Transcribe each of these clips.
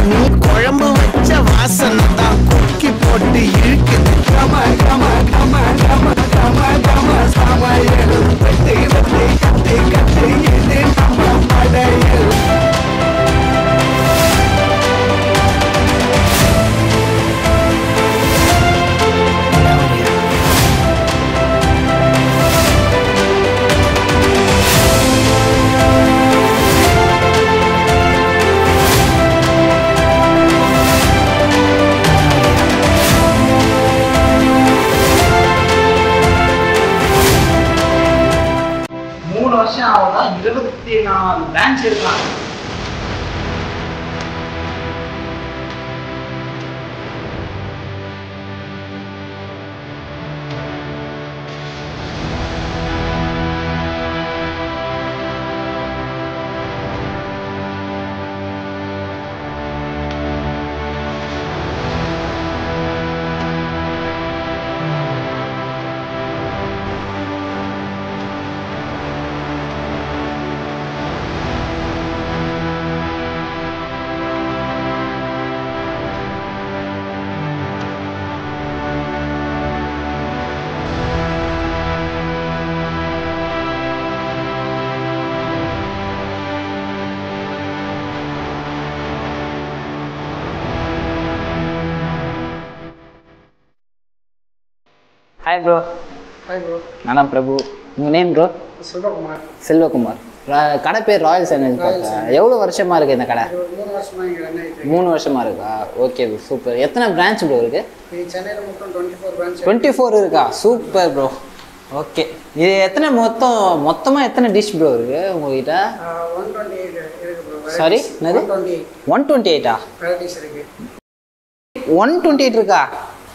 நீ குழம்பு வச்ச வாசனை தான் கொக்கி போட்டு இழுக்குது கம கம கம கம கம கம சமையல் வெட்டி வெட்டி கட்டி கட்டி இது நம்ம படையல் மூணு வருஷம் ஆகுதா இருபத்தி நாலு பிரான்ச் இருக்கான் ஹாய் ப்ரோ ஹாய் ப்ரோ நானா பிரபு உங்கள் நேம் ப்ரோ சுடகுமார் செல்வகுமார் ரா- கடை பேர் ராயல் சேனல் எவ்வளோ வருஷமா இருக்கு இந்த கடை ஒரு மூணு வருஷமா இங்கே ரன் ஆகிட்டு மூணு வருஷமா இருக்கா ஓகே ப்ரோ சூப்பர் எத்தனை பிரான்ச் ப்ரோ இருக்கு இருக்கு சென்னையில் மொத்தம் twenty four branch twenty four இருக்கா சூப்பர் ப்ரோ ஓகே இது எத்தனை மொத்தம் மொத்தமாக எத்தனை டிஷ் ப்ரோ இருக்கு உங்ககிட்ட ஒன் டுவெண்ட்டி எயிட் இருக்கு ப்ரோ Sorry, என்னது? One twenty eight one twenty எயிட்டா வெரைட்டிஸ் இருக்கு ஒன் டுவெண்ட்டி எயிட் இருக்கா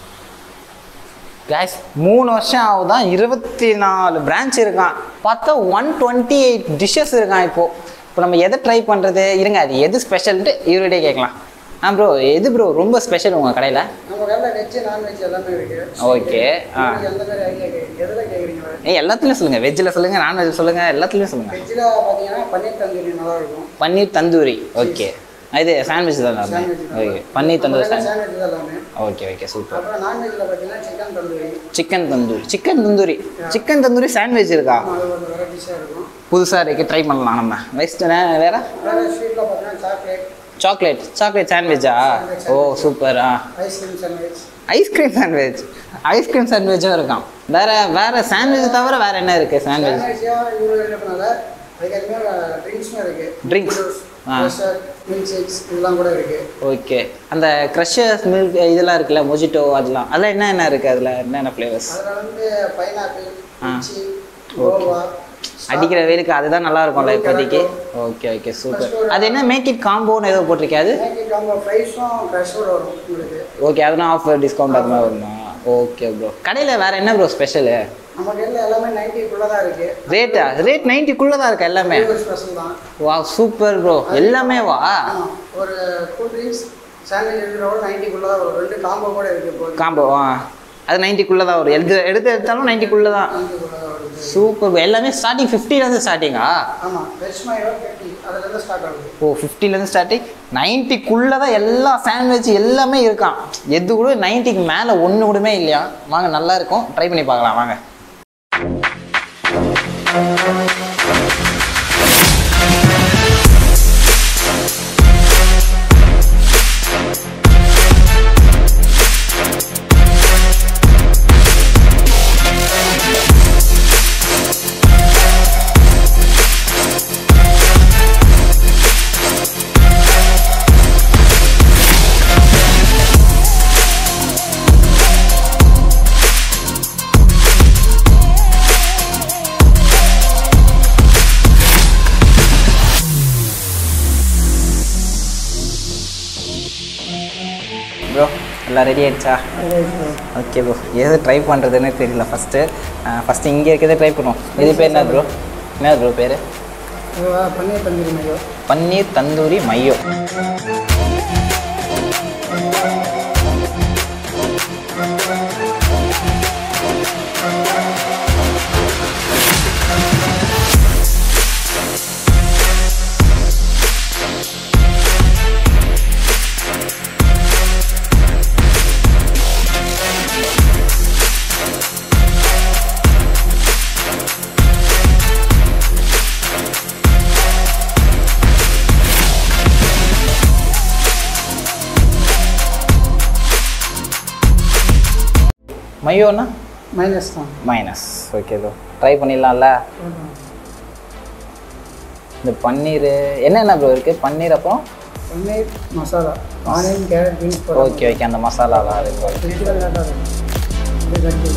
கேஸ் மூணு வருஷம் ஆகுதான் இருபத்தி நாலு பிரான்ச் இருக்கான் பார்த்தா ஒன் டுவெண்ட்டி எயிட் டிஷ்ஷஸ் இருக்கான் இப்போது இப்போ நம்ம எதை ட்ரை பண்ணுறது இருங்க அது எது ஸ்பெஷல்ன்ட்டு இவர்கிட்டே கேட்கலாம் ஆ ப்ரோ எது ப்ரோ ரொம்ப ஸ்பெஷல் உங்கள் கடையில் நம்ம கடையில் வெஜ் நான்வெஜ் எல்லாமே இருக்கு ஓகே ஆ உங்களுக்கு எந்த மாதிரி ஐடியா கேட்குறீங்க எதில் கேட்குறீங்க ஏய் எல்லாத்துலேயும் சொல்லுங்கள் வெஜ்ஜில் சொல்லுங்கள் நான்வெஜ் சொல்லுங்கள் எல்லாத்துலேயும் சொல்லுங்கள் வெஜ்ஜில் பார்த்தீங்கன்னா பன்னீர் தந்தூரி நல்லா இருக்கும் பன்னீர் தந்தூரி ஓகே இது சாண்ட்விச் தான் எல்லாமே okay paneer tandoori sandwich sandwich எல்லாமே ஓகே ஓகே சூப்பர் அப்புறம் நான்வெஜ்ல பார்த்தீங்கன்னா chicken tandoori chicken tandoori chicken tandoori chicken tandoori sandwich இருக்கா அது ஒரு வெரைட்டிஸாக இருக்கும் புதுசாக இருக்குது ட்ரை பண்ணலாம் நம்ம வெஸ்டர்னா வேறு வேறு ஸ்வீட்டில் பார்த்தீங்கன்னா சாக்லேட் சாக்லேட் சாக்லேட் சாண்ட்விச்சா ஓ சூப்பர் ஆ ice cream sandwich ice cream sandwich ice cream சாண்ட்விச்சும் இருக்கான் வேற வேற சாண்ட்விச் தவிர வேற என்ன இருக்கு சாண்ட்விச் சாண்ட்விச்சாக இவ்வளோ இருக்கிறதுனால அதுக்கேற்ற ட்ரிங்க்ஸும் இருக்கு Drinks. ஆ. மில்க் ஷேக்ஸ் இதெல்லாம் கூட இருக்கு ஓகே அந்த க்ரஷர்ஸ் மில்க் இதெல்லாம் இருக்குல்ல மொஜிட்டோ அதெல்லாம் அதெல்லாம் என்ன என்ன இருக்குது அதில் என்னென்ன ஃப்ளேவர்ஸ் அதில் வந்து பைனாப்பிள் ஆ. லிச்சி கோவா அடிக்கிற வெயிலுக்கு அதுதான் நல்லா இருக்கும்ல இப்போதைக்கு ஓகே ஓகே சூப்பர் அது என்ன மேக் இட் காம்போன்னு ஏதோ போட்டிருக்காது மேக்கி காம்போ ப்ரைஸும் க்ரஷோட வரும் உங்களுக்கு ஓகே அதெல்லாம் ஆஃபர் டிஸ்கவுண்ட் அது மாதிரி வருமா ஓகே ப்ரோ கடையில் வேற என்ன ப்ரோ ஸ்பெஷலு நம்ம கடையில் எல்லாமே நைன்ட்டிக்குள்ளே தான் இருக்கு ரேட்டா ரேட் நைன்ட்டிக்குள்ளே தான் இருக்கா எல்லாமே ஒரு ஸ்பெஷல் தான் வா சூப்பர் ப்ரோ எல்லாமே வா ஆமா. ஒரு கூல் ட்ரிங்க்ஸ் சாண்ட்விச் இருக்கிறவங்க நைன்ட்டிக்குள்ளே தான் வரும் ரெண்டு காம்போ கூட இருக்கு இப்போ காம்போ ஆ அது நைன்ட்டிக்குள்ளே தான் வரும் எடுத்து எடுத்து எடுத்தாலும் நைன்ட்டிக்குள்ளே தான் நைன்ட்டிக்குள்ளே தான் வருது சூப்பர் ப்ரோ எல்லாமே ஸ்டார்டிங் ஃபிஃப்டிலேருந்து ஸ்டார்டிங்கா ஆமாம் வெஜ் மையோ ஃபிஃப்டி அதுலேருந்து ஸ்டார்ட் ஆகுது ஓ ஃபிஃப்டிலேருந்து ஸ்டார்டிங் நைன்ட்டிக்குள்ளே தான் எல்லா சாண்ட்விச் எல்லாமே இருக்கான் எது கூட நைன்ட்டிக்கு மேலே ஒன்று கூடமே இல்லையா வாங்க நல்லா இருக்கும் ட்ரை பண்ணி பார்க்கலாம் வாங்க ப்ரோ எல்லாம் ரெடி ஆயிடுச்சா ஓகே ப்ரோ எது ட்ரை பண்ணுறதுன்னு தெரியல ஃபஸ்ட்டு ஃபஸ்ட்டு இங்கே இருக்கிறதே ட்ரை பண்ணுவோம் இது பேர் என்ன ப்ரோ என்ன ப்ரோ பேர் பன்னீர் தந்தூரி மையோ பன்னீர் தந்தூரி மையோ மையோனா மைனஸ் தான் மைனஸ் ஓகே ப்ரோ ட்ரை பண்ணிடலாம்ல இந்த பன்னீர் என்னென்ன ப்ரோ இருக்குது பன்னீர் அப்புறம் paneer masala onion carrot beans okay okay அந்த மசாலாலாம் இருக்கு ஃப்ரிட்ஜில் லேட்டாக இருக்கும் அப்படியே கட்டி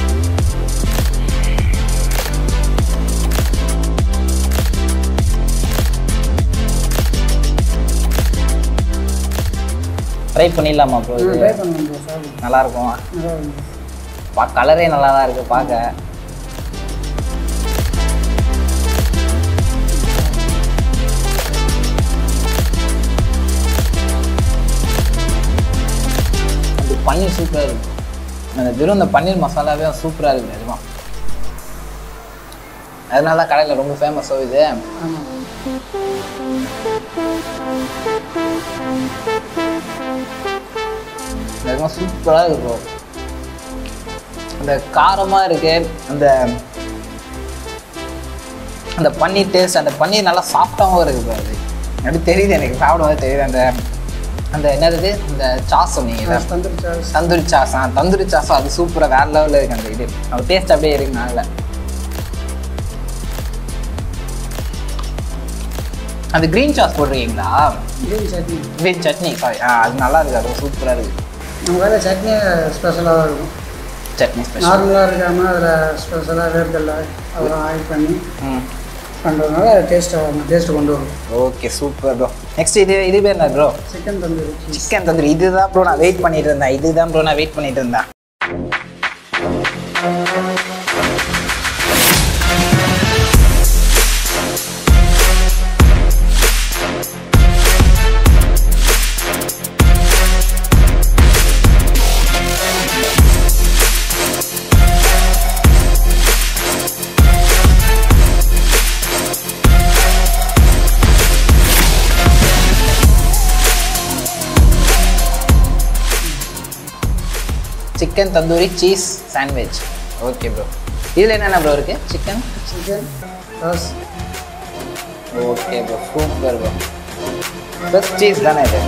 ட்ரை பண்ணிடலாமா ப்ரோ இது ட்ரை பண்ணுவோம் ப்ரோ சார் நல்லாயிருக்கும் நல்லா இருக்கும் பா கலரே நல்லா தான் இருக்குது பார்க்க அது பன்னீர் சூப்பராக இருக்கு அந்த வெறும் அந்த பன்னீர் மசாலாவே சூப்பராக இருக்குது நிஜமா அதனால தான் கடையில் ரொம்ப ஃபேமஸ் இது ஆமாம் நிஜமா சூப்பராக இருக்கு bro. அந்த காரமாக இருக்கு அந்த அந்த பன்னீர் டேஸ்ட் அந்த பன்னீர் நல்லா சாஃப்டாகவும் இருக்குது bro அது அப்படி தெரியுது எனக்கு சாப்பிடும்போது தெரியுது அந்த அந்த என்னது இந்த சாஸ் சொன்னீங்கல்ல தந்தூரி சாஸ் தந்தூரி சாஸ் ஆ தந்தூரி சாஸ் அது சூப்பராக வேற லெவலில் இருக்கு அந்த இது அந்த டேஸ்ட் அப்படியே இருக்கு நல்ல அந்த க்ரீன் சாஸ் போட்டிருக்கீங்களா green chutney green chutney sorry ஆ அது நல்லா இருக்கு அது சூப்பராக இருக்கு நம்ம வேலை சட்னி ஸ்பெஷலாக தான் இருக்கும் சட்னி ஸ்பெஷல் நார்மலாக இருக்காமல் அதில் ஸ்பெஷலாக வேர்க்கடலை அதெல்லாம் ஆட் பண்ணி ம் பண்ணுறதுனால டேஸ்ட்டை டேஸ்ட்டு கொண்டு வரும் ஓகே சூப்பர் ப்ரோ நெக்ஸ்ட் இது இது பேர் என்ன bro chicken tandoori chicken tandoori இதுதான் ப்ரோ நான் வெயிட் பண்ணிட்டு இருந்தேன் இதுதான் ப்ரோ நான் வெயிட் பண்ணிட்டு இருந்தேன் chicken tandoori cheese sandwich okay bro இதில் என்னென்ன ப்ரோ இருக்கு chicken chicken rice okay bro super bro plus cheese தானே இது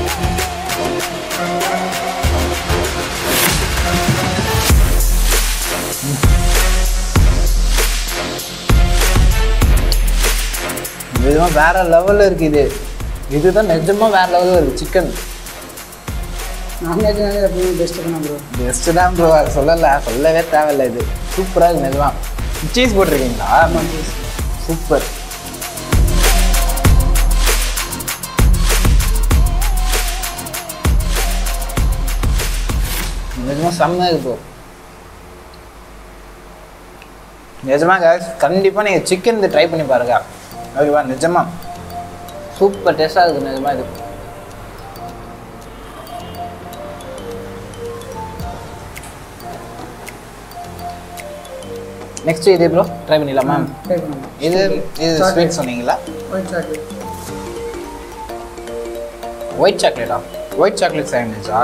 இதுதான் வேற லெவலில் இருக்கு இது இதுதான் நிஜமா வேற லெவலில் இருக்கு சிக்கன் நான்வெஜ்னாலே எப்பவுமே பெஸ்ட்டு தான் ப்ரோ பெஸ்ட்டு தான் ப்ரோ அது சொல்லலை சொல்லவே தேவையில்லை இது சூப்பராக இருக்கு நிஜமா சீஸ் போட்டிருக்கீங்களா சூப்பர் நிஜமா செம்ம இருக்கு ப்ரோ நிஜமா guys கண்டிப்பாக நீங்கள் சிக்கன் இது ட்ரை பண்ணி பாருங்க ஓகேவா நிஜமா சூப்பர் டேஸ்ட்டாக இருக்குது நிஜமா இது நெக்ஸ்ட் இது ப்ரோ ட்ரை பண்ணிடலாமா ட்ரை பண்ணுவோம் இது இது ஸ்வீட் சொன்னீங்களா ஒயிட் சாக்லேட் ஒயிட் சாக்லேட்டா ஒயிட் சாக்லேட் சாண்ட்விச்சா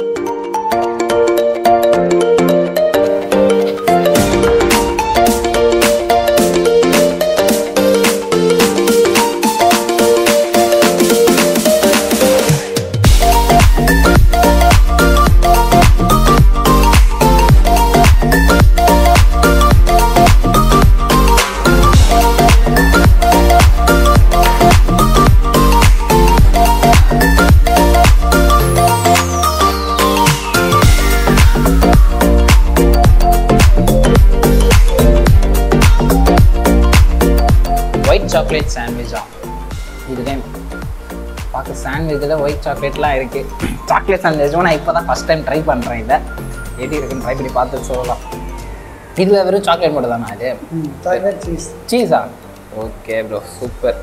ஒயிட் சாக்லேட் சாண்ட்விச்சா இதுதான் பார்க்க சாண்ட்விச்சில் ஒயிட் சாக்லேட்லாம் இருக்குது சாக்லேட் சாண்ட்விச் நான் இப்போ தான் ஃபஸ்ட் டைம் ட்ரை பண்ணுறேன் இதை எப்படி இருக்குன்னு ட்ரை பண்ணி பார்த்து சொல்லலாம் இதில் வெறும் சாக்லேட் மட்டும் தானா அது ம் சாக்லேட் சீஸ் சீஸா ஓகே ப்ரோ சூப்பர்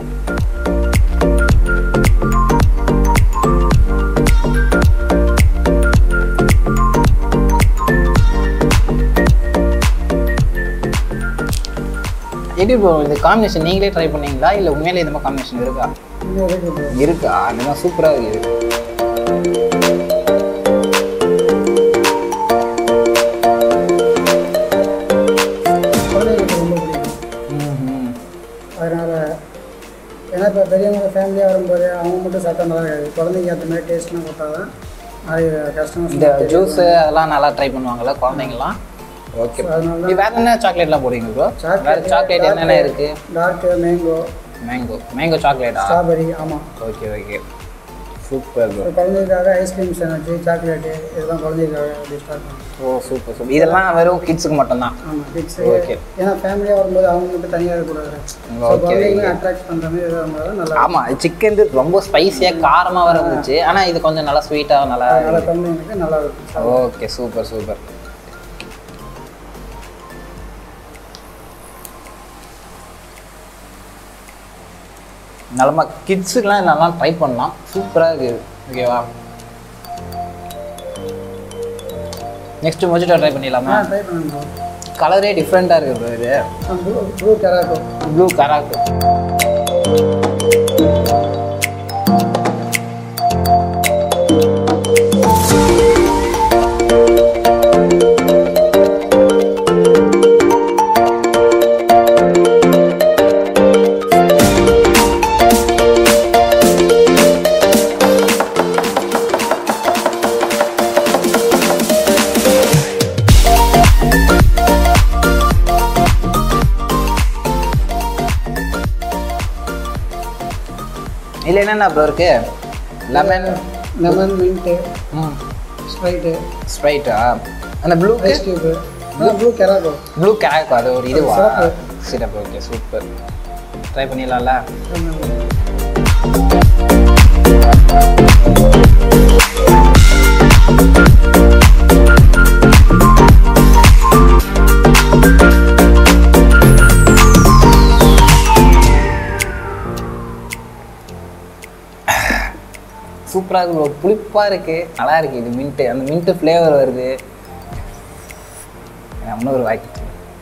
எப்படி ப்ரோ இது காம்பினேஷன் நீங்களே ட்ரை பண்ணீங்களா இல்லை உண்மையிலே இந்த மாதிரி காம்பினேஷன் இருக்கா இன்னும் இருக்கு ப்ரோ இருக்கா அந்த மாதிரி சூப்பராக இருக்குது குழந்தைங்களுக்கு ரொம்ப பிடிக்கும் அதனால் ஏன்னா இப்போ பெரியவங்க ஃபேமிலியாக வரும்போது அவங்க மட்டும் சாப்பிட்டா நல்லா இருக்காது குழந்தைங்க அந்த மாதிரி டேஸ்ட்லாம் கொடுத்தா தான் நிறைய கஸ்டமர்ஸ் இந்த ஜூஸ் அதெல்லாம் நல்லா ட்ரை பண்ணுவாங்கல்ல குழந்தைங்கலாம் ஓகே அதனால வேற என்ன சாக்லேட்லாம் போடுவீங்க ப்ரோ வேற சாக்லேட் என்னென்ன இருக்கு டார்க் மேங்கோ மேங்கோ மேங்கோ சாக்லேட்டா ஸ்ட்ராபெரி ஆமாம் ஓகே ஓகே சூப்பர் ப்ரோ குழந்தைகளுக்காக ஐஸ்கிரீம் சாண்ட்விச் சாக்லேட்டு இதெல்லாம் குழந்தைகளுக்காக அப்படி ஸ்டார்ட் பண்ணுவோம் ஓ சூப்பர் சூப்பர் இதெல்லாம் வெறும் கிட்ஸுக்கு மட்டும்தான் ஆமாம் கிட்ஸ் Okay. ஏன்னா ஃபேமிலியாக வரும்போது அவங்க மட்டும் தனியாக இருக்கக்கூடாது ஸோ Okay, குழந்தைங்களும் okay. அட்ராக்ட் பண்ணுற மாதிரி எதாவது இருந்தாலும் நல்லா இருக்கும். ஆமாம் சிக்கன் ரொம்ப ஸ்பைசியாக காரமாக வர இருந்துச்சு ஆனால் இது கொஞ்சம் நல்லா ஸ்வீட்டாக நல்லா அதனால குழந்தைங்களுக்கு நல்லா இருக்கும் ஓகே சூப்பர் சூப்பர் நல்லமா கிட்ஸுக்கெலாம் நல்லா ட்ரை பண்ணலாம் சூப்பராக இருக்குது ஓகேவா நெக்ஸ்ட் மொஜிட்டோ ட்ரை ஆ பண்ணிடலாமா ட்ரை பண்ணுங்க கலரே டிஃப்ரெண்ட்டாக இருக்குது bro இது blue blue curacao blue curacao இதில் என்னென்ன ப்ரோ இருக்கு லெமன் லெமன் மின்ட்டு ம் ஸ்ப்ரைட்டு ஸ்ப்ரைட்டா அந்த blue ice cube blue curacao blue curacao அது ஒரு இதுவா Syrup. Syrup okay super try பண்ணிடலாம்ல சூப்பராக இருக்கு bro. புளிப்பா இருக்கு நல்லா இருக்கு இது மின்ட்டு அந்த மின்ட்டு ஃப்ளேவர் வருது இன்னொரு வாய்க்கு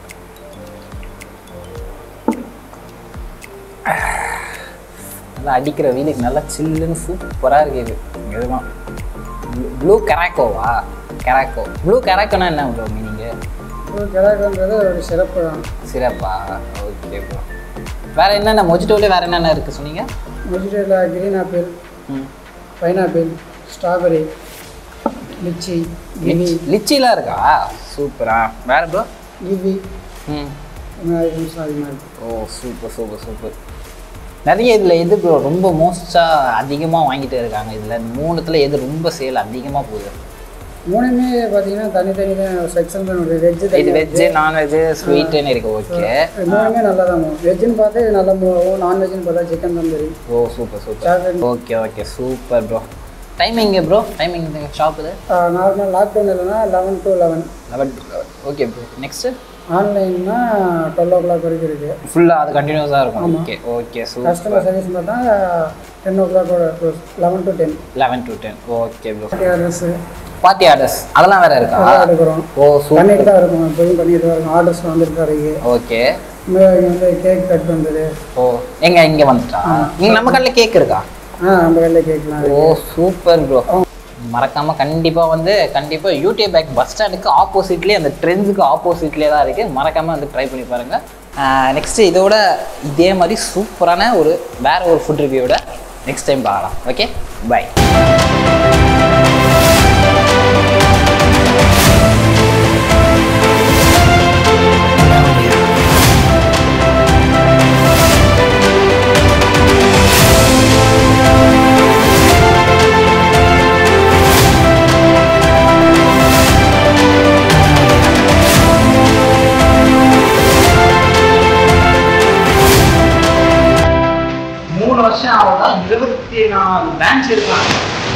நல்லா அடிக்கிற வெயிலுக்கு நல்லா சில்லுன்னு சூப்பராக இருக்கு இது எதுவும் ப்ளூ கராக்கோவா கராக்கோ ப்ளூ கராக்கோனா என்ன ப்ரோ மீனிங்கு ப்ளூ கராக்கோன்றது ஒரு சிறப்பு தான் சிறப்பா ஓகே ப்ரோ வேற என்னென்ன மொஜிட்டோவில் வேற என்னென்ன இருக்குது சொன்னீங்க வெஜிடபிள் கிரீன் ஆப்பிள் ம் பைனாப்பிள் ஸ்ட்ராபெரி லிச்சி கிவி லிச்சிலாம் இருக்கா சூப்பரா வேற ப்ரோ கிவி ம் இந்த மாதிரி ஐட்டம்ஸ்லாம் அதிகமாக இருக்குது ஓ சூப்பர் சூப்பர் சூப்பர் நிறைய இதில் எது ப்ரோ ரொம்ப மோஸ்ட்டாக அதிகமாக வாங்கிட்டே இருக்காங்க இதில் மூணுத்தில் எது ரொம்ப சேல் அதிகமாக போகுது மூணுமே பார்த்தீங்கன்னா தனித்தனி தான் செக்ஷன் தான் வெஜ்ஜு இது வெஜ்ஜு நான்வெஜ்ஜு ஸ்வீட்டுன்னு இருக்கு ஓகே மூணுமே நல்லா தான் போகும் வெஜ்ஜுன்னு பார்த்தா இது நல்லா போகும் நான்வெஜ்னு பார்த்தா சிக்கன் தந்தூரி ஓ super super chocolate okay okay super bro timing bro timing shop இது நார்மல் லாக்டவுன் இல்லைன்னா eleven to eleven eleven okay bro next ஆன்லைன்னா டுவெல் ஓ கிளாக் வரைக்கும் இருக்குது ஃபுல்லாக அது கண்டினியூஸாக இருக்கும் ஓகே ஓகே சூப்பர் கஸ்டமர் சர்வீஸ் பார்த்தா டென் ஓ கிளாக்கோட eleven to ten eleven to ten okay bro address party orders அதெல்லாம் வேற இருக்கா அதெல்லாம் எடுக்கிறோம் ஓ சூப்பர் பண்ணிட்டு தான் இருக்கும் எப்போதும் பண்ணிட்டு தான் இருக்கும் ஆர்டர்ஸ் வந்துட்டு தான் இருக்கு ஓகே இங்கே வந்து கேக் கட் வந்தது ஓ எங்க இங்க வந்துட்டா நீங்க நம்ம கடையில் கேக் இருக்கா ஆ நம்ம கடையில் கேட்கலாம் ஓ சூப்பர் ப்ரோ மறக்காம கண்டிப்பா வந்து கண்டிப்பா யூடியூப் பேக் பஸ் ஸ்டாண்டுக்கு ஆப்போசிட்லேயே அந்த ட்ரெண்ட்ஸுக்கு ஆப்போசிட்லேயே தான் இருக்கு மறக்காம வந்து ட்ரை பண்ணி பாருங்க நெக்ஸ்ட் இதோட இதே மாதிரி சூப்பரான ஒரு வேற ஒரு ஃபுட் ரிவ்யூவோட நெக்ஸ்ட் டைம் பார்க்கலாம் ஓகே பை மூணு வருஷம் ஆகுதா இருபத்தி நாலு பிரான்ச் இருக்காங்க